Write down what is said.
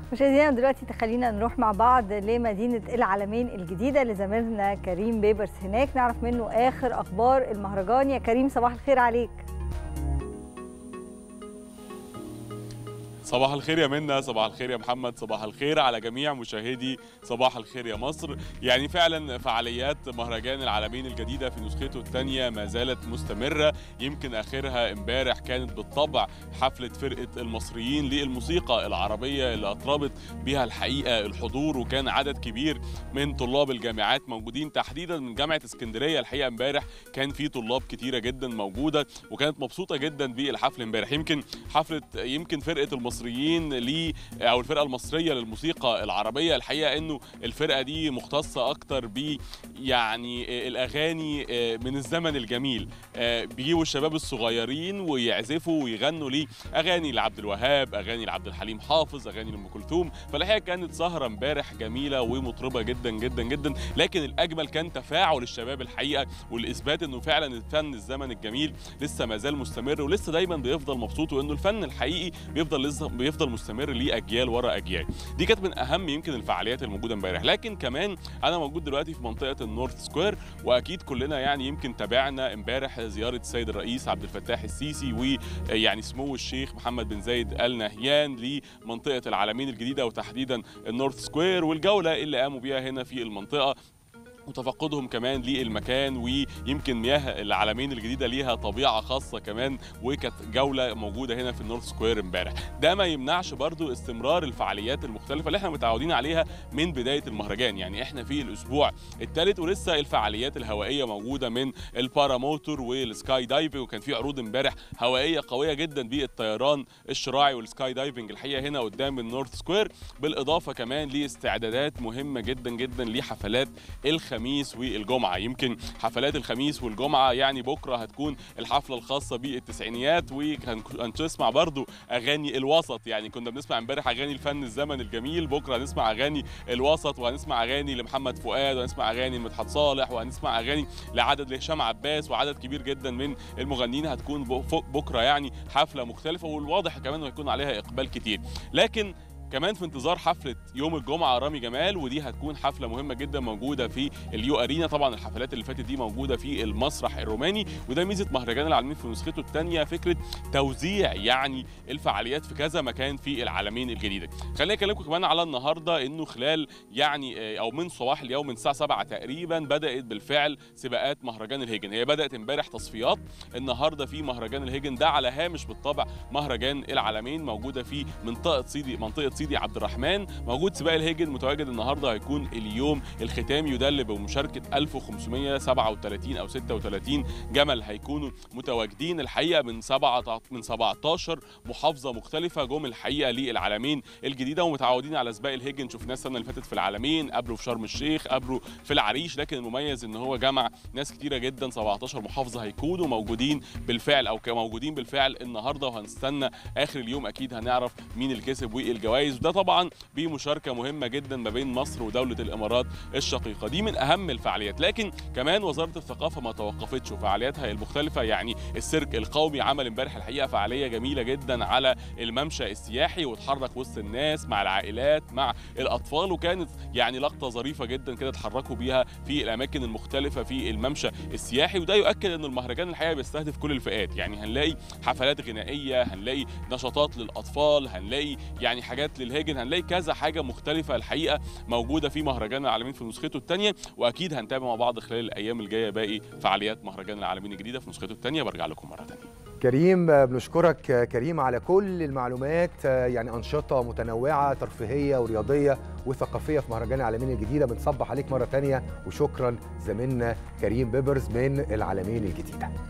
مشاهدينا دلوقتي تخلينا نروح مع بعض لمدينة العلمين الجديدة لزميلنا كريم بيبرس هناك نعرف منه آخر أخبار المهرجان يا كريم صباح الخير عليك صباح الخير يا منى صباح الخير يا محمد صباح الخير على جميع مشاهدي صباح الخير يا مصر يعني فعلا فعاليات مهرجان العالمين الجديدة في نسخته الثانية ما زالت مستمرة يمكن آخرها امبارح كانت بالطبع حفلة فرقة المصريين للموسيقى العربية اللي أطربت بها الحقيقة الحضور وكان عدد كبير من طلاب الجامعات موجودين تحديدا من جامعة اسكندرية الحقيقة امبارح كان في طلاب كتيرة جدا موجودة وكانت مبسوطة جدا بالحفل امبارح يمكن حفلة يمكن فرقة المصريين المصريين ل او الفرقه المصريه للموسيقى العربيه الحقيقه انه الفرقه دي مختصه اكتر ب يعني الاغاني من الزمن الجميل بيجيبوا الشباب الصغيرين ويعزفوا ويغنوا ليه اغاني لعبد الوهاب اغاني لعبد الحليم حافظ اغاني لام كلثوم فالحقيقه كانت سهره امبارح جميله ومطربه جدا جدا جدا لكن الاجمل كان تفاعل الشباب الحقيقه والاثبات انه فعلا الفن الزمن الجميل لسه ما زال مستمر ولسه دايما بيفضل مبسوط وانه الفن الحقيقي بيفضل لسه بيفضل مستمر ليه اجيال ورا اجيال دي كانت من اهم يمكن الفعاليات الموجوده امبارح لكن كمان انا موجود دلوقتي في منطقه النورث سكوير واكيد كلنا يعني يمكن تابعنا امبارح زياره السيد الرئيس عبد الفتاح السيسي ويعني سمو الشيخ محمد بن زايد ال نهيان لمنطقه العالمين الجديده وتحديدا النورث سكوير والجوله اللي قاموا بيها هنا في المنطقه وتفقدهم كمان للمكان ويمكن مياه العلمين الجديده ليها طبيعه خاصه كمان وكانت جوله موجوده هنا في النورث سكوير امبارح ده ما يمنعش برضو استمرار الفعاليات المختلفه اللي احنا متعودين عليها من بدايه المهرجان يعني احنا في الاسبوع الثالث ولسه الفعاليات الهوائيه موجوده من الباراموتور والسكاي دايفنج وكان في عروض امبارح هوائيه قويه جدا بالطيران الشراعي والسكاي دايفنج الحقيقه هنا قدام النورث سكوير بالاضافه كمان لاستعدادات مهمه جدا جدا لحفلات الخميس الخميس والجمعه يمكن حفلات الخميس والجمعه يعني بكره هتكون الحفله الخاصه بالتسعينيات وهنسمع برضو اغاني الوسط يعني كنا بنسمع امبارح اغاني الفن الزمن الجميل بكره هنسمع اغاني الوسط وهنسمع اغاني لمحمد فؤاد وهنسمع اغاني لمدحت صالح وهنسمع اغاني لعدد لهشام عباس وعدد كبير جدا من المغنيين هتكون بكره يعني حفله مختلفه والواضح كمان هيكون عليها اقبال كتير لكن كمان في انتظار حفله يوم الجمعه رامي جمال ودي هتكون حفله مهمه جدا موجوده في اليو ارينا طبعا الحفلات اللي فاتت دي موجوده في المسرح الروماني وده ميزه مهرجان العالمين في نسخته الثانيه فكره توزيع يعني الفعاليات في كذا مكان في العالمين الجديده خليني اكلمكم كمان على النهارده انه خلال يعني او من صباح اليوم من الساعه 7 تقريبا بدات بالفعل سباقات مهرجان الهيجن هي بدات امبارح تصفيات النهارده في مهرجان الهيجن ده على هامش بالطبع مهرجان العالمين موجوده في منطقه سيدي منطقه سيدي عبد الرحمن موجود سباق الهيجن متواجد النهارده هيكون اليوم الختامي يدل بمشاركه 1537 او 36 جمل هيكونوا متواجدين الحقيقه من 7 من 17 محافظه مختلفه جم الحقيقه للعالمين الجديده ومتعودين على سباق الهيجن شفناه السنه اللي فاتت في العالمين قبله في شرم الشيخ قبله في العريش لكن المميز ان هو جمع ناس كتيره جدا 17 محافظه هيكونوا موجودين بالفعل او موجودين بالفعل النهارده وهنستنى اخر اليوم اكيد هنعرف مين اللي كسب والجوائز وده طبعا بمشاركه مهمه جدا ما بين مصر ودوله الامارات الشقيقه دي من اهم الفعاليات لكن كمان وزاره الثقافه ما توقفتش وفعالياتها المختلفه يعني السيرك القومي عمل امبارح الحقيقه فعاليه جميله جدا على الممشى السياحي واتحرك وسط الناس مع العائلات مع الاطفال وكانت يعني لقطه ظريفه جدا كده اتحركوا بيها في الاماكن المختلفه في الممشى السياحي وده يؤكد ان المهرجان الحقيقه بيستهدف كل الفئات يعني هنلاقي حفلات غنائيه هنلاقي نشاطات للاطفال هنلاقي يعني حاجات للهيجن هنلاقي كذا حاجه مختلفه الحقيقه موجوده في مهرجان العالمين في نسخته الثانيه واكيد هنتابع مع بعض خلال الايام الجايه باقي فعاليات مهرجان العالمين الجديده في نسخته الثانيه برجع لكم مره ثانيه كريم بنشكرك كريم على كل المعلومات يعني أنشطة متنوعة ترفيهية ورياضية وثقافية في مهرجان العالمين الجديدة بنصبح عليك مرة تانية وشكرا زميلنا كريم بيبرز من العالمين الجديدة